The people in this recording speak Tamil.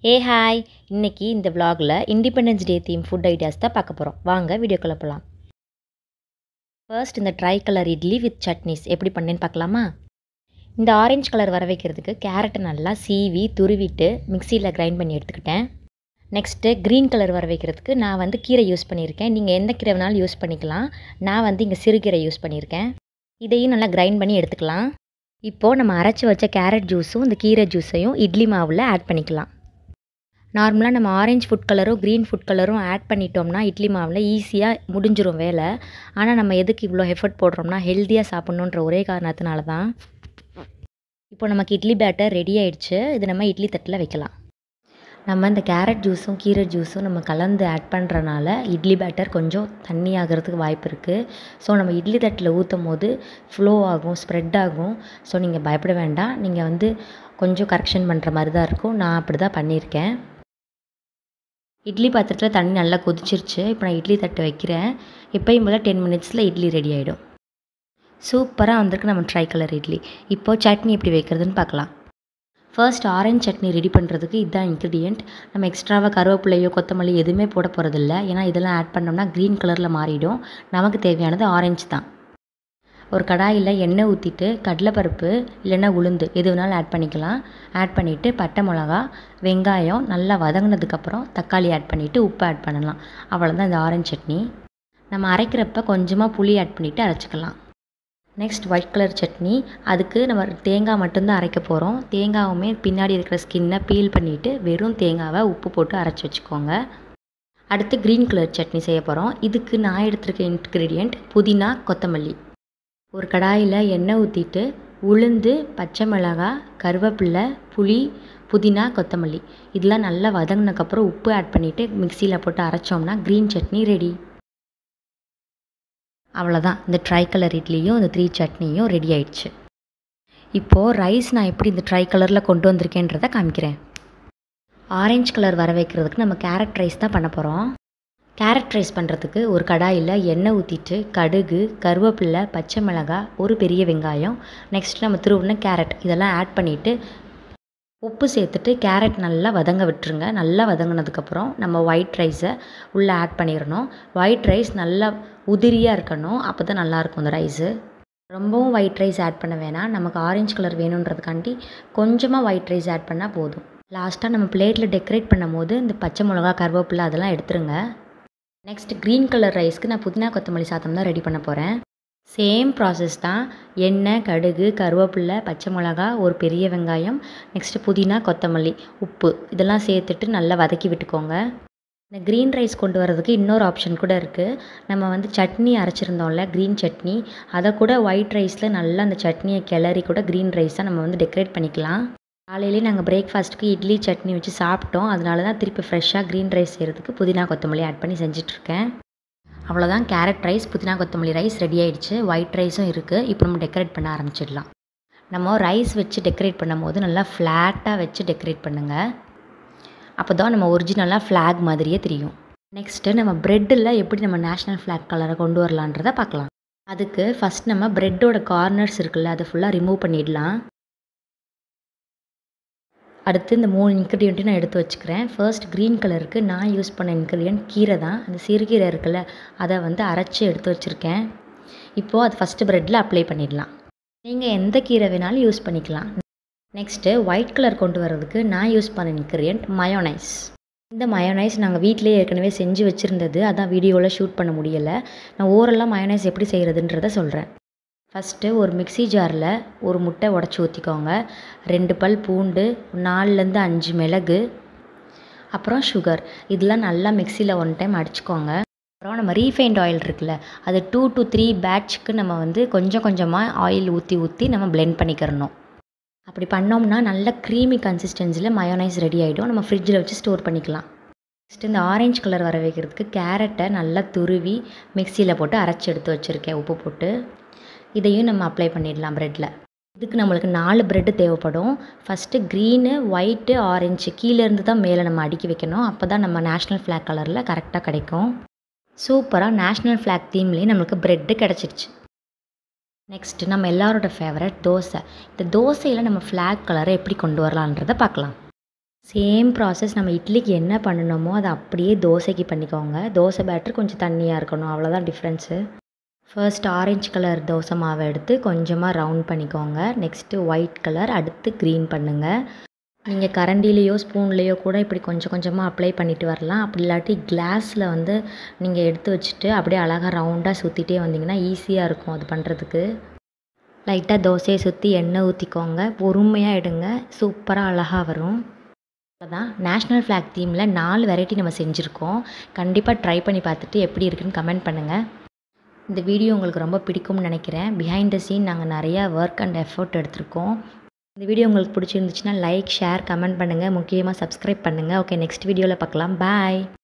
ஏ ஹாய் இன்னைக்கு இந்த vlogல Independence Day theme food ideas தான் பார்க்க போகிறோம் வாங்க வீடியோக்குள்ளே போகலாம் ஃபர்ஸ்ட் இந்த tri colour idli with chutneys எப்படி பண்ணேன்னு பார்க்கலாமா இந்த ஆரஞ்சு கலர் வர வைக்கிறதுக்கு கேரட்டை நல்லா சீவி துருவிட்டு மிக்சியில் கிரைண்ட் பண்ணி எடுத்துக்கிட்டேன் நெக்ஸ்ட்டு க்ரீன் கலர் வர வைக்கிறதுக்கு நான் வந்து கீரை யூஸ் பண்ணியிருக்கேன் நீங்கள் எந்த கீரை வேணாலும் யூஸ் பண்ணிக்கலாம் நான் வந்து இங்கே சிறுகீரை யூஸ் பண்ணியிருக்கேன் இதையும் நல்லா கிரைண்ட் பண்ணி எடுத்துக்கலாம் இப்போது நம்ம அரைச்சி வச்ச கேரட் ஜூஸும் இந்த கீரை ஜூஸையும் இட்லி மாவில் ஆட் பண்ணிக்கலாம் நார்மலாக நம்ம ஆரஞ்சு ஃபுட் கலரும் க்ரீன் ஃபுட் கலரும் ஆட் பண்ணிட்டோம்னா இட்லி மாவில் ஈஸியாக முடிஞ்சிரும் வேலை ஆனால் நம்ம எதுக்கு இவ்வளோ எஃபர்ட் போடுறோம்னா ஹெல்த்தியாக சாப்பிட்ணுன்ற ஒரே காரணத்தினால தான் இப்போ நமக்கு இட்லி பேட்டர் ரெடி ஆயிடுச்சு இது நம்ம இட்லி தட்டில் வைக்கலாம் நம்ம இந்த கேரட் ஜூஸும் கீரை ஜூஸும் நம்ம கலந்து ஆட் பண்ணுறனால இட்லி பேட்டர் கொஞ்சம் தண்ணி ஆகிறதுக்கு வாய்ப்பு இருக்குது ஸோ நம்ம இட்லி தட்டில் ஊற்றும் போது ஃப்ளோ ஆகும் ஸ்ப்ரெட் ஆகும் ஸோ நீங்கள் பயப்பட வேண்டாம் நீங்கள் வந்து கொஞ்சம் கரெக்ஷன் பண்ணுற மாதிரி தான் இருக்கும் நான் அப்படி தான் பண்ணியிருக்கேன் இட்லி பாத்திரத்தில் தண்ணி நல்லா கொதிச்சிருச்சு இப்போ நான் இட்லி தட்டு வைக்கிறேன் எப்பயும் போல் டென் மினிட்ஸில் இட்லி ரெடி ஆகிடும் சூப்பராக வந்திருக்கு நம்ம ட்ரை கலர் இட்லி இப்போது சட்னி எப்படி வைக்கிறதுன்னு பார்க்கலாம் ஃபர்ஸ்ட் ஆரஞ்சு சட்னி ரெடி பண்ணுறதுக்கு இதுதான் இன்க்ரீடியண்ட் நம்ம எக்ஸ்ட்ராவாக கருவேப்பிலையோ கொத்தமல்லி எதுவுமே போட போகிறதில்ல ஏன்னா இதெல்லாம் ஆட் பண்ணோம்னா க்ரீன் கலரில் மாறிடும் நமக்கு தேவையானது ஆரஞ்சு தான் ஒரு கடாயில் எண்ணெய் ஊற்றிட்டு கடலைப்பருப்பு இல்லைன்னா உளுந்து எது வேணாலும் ஆட் பண்ணிக்கலாம் ஆட் பண்ணிவிட்டு பட்டை மிளகா வெங்காயம் நல்லா வதங்கினதுக்கப்புறம் தக்காளி ஆட் பண்ணிவிட்டு உப்பு ஆட் பண்ணலாம் அவ்வளோதான் இந்த ஆரஞ்சு சட்னி நம்ம அரைக்கிறப்ப கொஞ்சமாக புளி ஆட் பண்ணிவிட்டு அரைச்சிக்கலாம் நெக்ஸ்ட் ஒயிட் கலர் சட்னி அதுக்கு நம்ம தேங்காய் மட்டும்தான் அரைக்க போகிறோம் தேங்காவுமே பின்னாடி இருக்கிற ஸ்கின்னை பீல் பண்ணிவிட்டு வெறும் தேங்காவை உப்பு போட்டு அரைச்சி வச்சுக்கோங்க அடுத்து க்ரீன் கலர் சட்னி செய்ய போகிறோம் இதுக்கு நான் எடுத்திருக்க இன்க்ரீடியண்ட் புதினா கொத்தமல்லி ஒரு கடாயில் எண்ணெய் ஊற்றிட்டு உளுந்து பச்சை மிளகாய் கருவேப்பில்லை புளி புதினா கொத்தமல்லி இதெல்லாம் நல்லா வதங்கினதுக்கப்புறம் உப்பு ஆட் பண்ணிவிட்டு மிக்சியில் போட்டு அரைச்சோம்னா க்ரீன் சட்னி ரெடி அவ்வளோதான் இந்த ட்ரை கலர் இட்லியும் இந்த த்ரீ சட்னியும் ரெடி ஆயிடுச்சு இப்போது ரைஸ் நான் எப்படி இந்த ட்ரை கலரில் கொண்டு வந்திருக்கேன்றதை காமிக்கிறேன் ஆரஞ்சு கலர் வர வைக்கிறதுக்கு நம்ம கேரட் ரைஸ் தான் பண்ண போகிறோம் கேரட் ரைஸ் பண்ணுறதுக்கு ஒரு கடாயில் எண்ணெய் ஊற்றிட்டு கடுகு கருவேப்பில்லை பச்சை மிளகாய் ஒரு பெரிய வெங்காயம் நெக்ஸ்ட் நம்ம திருவுன கேரட் இதெல்லாம் ஆட் பண்ணிவிட்டு உப்பு சேர்த்துட்டு கேரட் நல்லா வதங்க விட்டுருங்க நல்லா வதங்கினதுக்கப்புறம் நம்ம ஒயிட் ரைஸை உள்ளே ஆட் பண்ணிடணும் ஒயிட் ரைஸ் நல்லா உதிரியாக இருக்கணும் அப்போ தான் நல்லாயிருக்கும் இந்த ரைஸு ரொம்பவும் ஒயிட் ரைஸ் ஆட் பண்ண வேணாம் நமக்கு ஆரஞ்சு கலர் வேணுன்றதுக்காண்டி கொஞ்சமாக ஒயிட் ரைஸ் ஆட் பண்ணால் போதும் லாஸ்ட்டாக நம்ம பிளேட்டில் டெக்கரேட் பண்ணும் போது இந்த பச்சை மிளகா கருவேப்பிலை அதெல்லாம் எடுத்துருங்க நெக்ஸ்ட் க்ரீன் கலர் ரைஸ்க்கு நான் புதினா கொத்தமல்லி சாதம் தான் ரெடி பண்ண போகிறேன் சேம் ப்ராசஸ் தான் எண்ணெய் கடுகு கருவேப்பில்லை பச்சை மிளகா ஒரு பெரிய வெங்காயம் நெக்ஸ்ட்டு புதினா கொத்தமல்லி உப்பு இதெல்லாம் சேர்த்துட்டு நல்லா வதக்கி விட்டுக்கோங்க இந்த க்ரீன் ரைஸ் கொண்டு வரதுக்கு இன்னொரு ஆப்ஷன் கூட இருக்குது நம்ம வந்து சட்னி அரைச்சிருந்தோம்ல க்ரீன் சட்னி அதை கூட ஒயிட் ரைஸில் நல்லா அந்த சட்னியை கிளறி கூட க்ரீன் ரைஸாக நம்ம வந்து டெக்கரேட் பண்ணிக்கலாம் காலையிலே நாங்கள் பிரேக்ஃபாஸ்ட்டுக்கு இட்லி சட்னி வச்சு சாப்பிட்டோம் அதனால தான் திருப்பி ஃப்ரெஷ்ஷாக க்ரீன் ரைஸ் செய்கிறதுக்கு புதினா கொத்தமல்லி ஆட் பண்ணி செஞ்சிட்ருக்கேன் அவ்வளோதான் கேரட் ரைஸ் புதினா கொத்தமல்லி ரைஸ் ரெடி ஆயிடுச்சு ஒயிட் ரைஸும் இருக்குது இப்போ நம்ம டெக்கரேட் பண்ண ஆரம்பிச்சிடலாம் நம்ம ரைஸ் வச்சு டெக்கரேட் பண்ணும்போது நல்லா ஃப்ளாட்டாக வச்சு டெக்கரேட் பண்ணுங்கள் அப்போ தான் நம்ம ஒரிஜினலாக ஃப்ளாக் மாதிரியே தெரியும் நெக்ஸ்ட்டு நம்ம ப்ரெட்டில் எப்படி நம்ம நேஷ்னல் ஃப்ளாக் கலரை கொண்டு வரலான்றதை பார்க்கலாம் அதுக்கு ஃபஸ்ட் நம்ம ப்ரெட்டோட கார்னர்ஸ் இருக்குல்ல அதை ஃபுல்லாக ரிமூவ் பண்ணிடலாம் அடுத்து இந்த மூணு இன்க்ரீடியண்ட்டையும் நான் எடுத்து வச்சுக்கிறேன் ஃபர்ஸ்ட் க்ரீன் கலருக்கு நான் யூஸ் பண்ண இன்க்ரீடியன்ட் கீரை தான் அந்த சிறுகீரை இருக்குல்ல அதை வந்து அரைச்சி எடுத்து வச்சுருக்கேன் இப்போது அது ஃபஸ்ட்டு ப்ரெட்டில் அப்ளை பண்ணிடலாம் நீங்கள் எந்த கீரை வேணாலும் யூஸ் பண்ணிக்கலாம் நெக்ஸ்ட்டு ஒயிட் கலர் கொண்டு வரதுக்கு நான் யூஸ் பண்ண இன்க்ரீடியன்ட் மயோனைஸ் இந்த மயோனைஸ் நாங்கள் வீட்டிலே ஏற்கனவே செஞ்சு வச்சுருந்தது அதான் வீடியோவில் ஷூட் பண்ண முடியலை நான் ஓரெல்லாம் மயோனைஸ் எப்படி செய்கிறதுன்றத சொல்கிறேன் ஃபஸ்ட்டு ஒரு மிக்சி ஜாரில் ஒரு முட்டை உடச்சி ஊற்றிக்கோங்க ரெண்டு பல் பூண்டு நாலுலேருந்து அஞ்சு மிளகு அப்புறம் சுகர் இதெல்லாம் நல்லா மிக்சியில் ஒன் டைம் அடிச்சுக்கோங்க அப்புறம் நம்ம ரீஃபைண்ட் ஆயில் இருக்குல்ல அது டூ டு த்ரீ பேட்ச்க்கு நம்ம வந்து கொஞ்சம் கொஞ்சமாக ஆயில் ஊற்றி ஊற்றி நம்ம பிளெண்ட் பண்ணிக்கிறணும் அப்படி பண்ணோம்னா நல்ல க்ரீமி கன்சிஸ்டன்சியில் மயோனைஸ் ரெடி ஆகிடும் நம்ம ஃப்ரிட்ஜில் வச்சு ஸ்டோர் பண்ணிக்கலாம் நெக்ஸ்ட் இந்த ஆரஞ்சு கலர் வர வைக்கிறதுக்கு கேரட்டை நல்லா துருவி மிக்சியில் போட்டு அரைச்சி எடுத்து வச்சுருக்கேன் உப்பு போட்டு இதையும் நம்ம அப்ளை பண்ணிடலாம் ப்ரெட்டில் இதுக்கு நம்மளுக்கு நாலு ப்ரெட்டு தேவைப்படும் ஃபஸ்ட்டு க்ரீனு ஒயிட்டு ஆரஞ்சு கீழேருந்து தான் மேலே நம்ம அடுக்கி வைக்கணும் அப்போ தான் நம்ம நேஷ்னல் ஃப்ளாக் கலரில் கரெக்டாக கிடைக்கும் சூப்பராக நேஷ்னல் ஃப்ளாக் தீம்லேயே நம்மளுக்கு ப்ரெட்டு கிடச்சிருச்சு நெக்ஸ்ட்டு நம்ம எல்லாரோட ஃபேவரட் தோசை இந்த தோசையில் நம்ம ஃப்ளாக் கலரை எப்படி கொண்டு வரலான்றதை பார்க்கலாம் சேம் ப்ராசஸ் நம்ம இட்லிக்கு என்ன பண்ணணுமோ அதை அப்படியே தோசைக்கு பண்ணிக்கோங்க தோசை பேட்டர் கொஞ்சம் தண்ணியாக இருக்கணும் அவ்வளோதான் difference first orange colour dosa மாவை எடுத்து கொஞ்சமாக ரவுண்ட் பண்ணிக்கோங்க நெக்ஸ்ட்டு ஒயிட் கலர் அடுத்து க்ரீன் பண்ணுங்கள் நீங்கள் கரண்டிலேயோ ஸ்பூன்லேயோ கூட இப்படி கொஞ்சம் கொஞ்சமாக அப்ளை பண்ணிட்டு வரலாம் அப்படி இல்லாட்டி கிளாஸில் வந்து நீங்கள் எடுத்து வச்சுட்டு அப்படியே அழகாக ரவுண்டாக சுற்றிட்டே வந்தீங்கன்னா ஈஸியாக இருக்கும் அது பண்ணுறதுக்கு லைட்டாக தோசையை சுற்றி எண்ணெய் ஊற்றிக்கோங்க பொறுமையாக எடுங்க சூப்பராக அழகாக வரும் அவ்வளோதான் நேஷ்னல் ஃப்ளாக் தீமில் நாலு வெரைட்டி நம்ம செஞ்சுருக்கோம் கண்டிப்பாக ட்ரை பண்ணி பார்த்துட்டு எப்படி இருக்குன்னு கமெண்ட் பண்ணுங்கள் இந்த வீடியோ உங்களுக்கு ரொம்ப பிடிக்கும்னு நினைக்கிறேன் பிஹைண்ட் த சீன் நாங்கள் நிறையா ஒர்க் அண்ட் எஃபர்ட் எடுத்திருக்கோம் இந்த வீடியோ உங்களுக்கு பிடிச்சிருந்துச்சுன்னா லைக் ஷேர் கமெண்ட் பண்ணுங்கள் முக்கியமாக சப்ஸ்கிரைப் பண்ணுங்கள் ஓகே நெக்ஸ்ட் வீடியோவில் பார்க்கலாம் பாய்